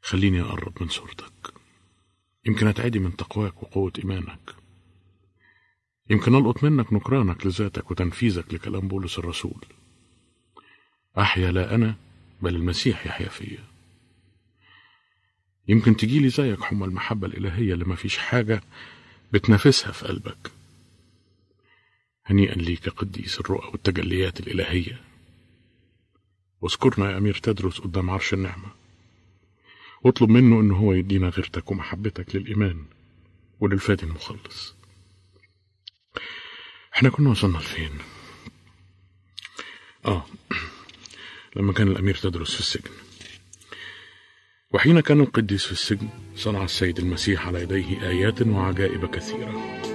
خليني أقرب من صورتك يمكن أتعدي من تقواك وقوة إيمانك يمكن ألقط منك نكرانك لذاتك وتنفيذك لكلام بولس الرسول أحيا لا أنا بل المسيح يحيا فيا يمكن تجيلي زيك حمى المحبة الإلهية اللي مفيش حاجة بتنافسها في قلبك هنيئا ليك قديس الرؤى والتجليات الإلهية واذكرنا يا أمير تدرس قدام عرش النعمة واطلب منه إنه هو يدينا غيرتك ومحبتك للإيمان وللفادي المخلص احنا كنا وصلنا لفين اه لما كان الأمير تدرس في السجن وحين كان القديس في السجن صنع السيد المسيح على يديه آيات وعجائب كثيرة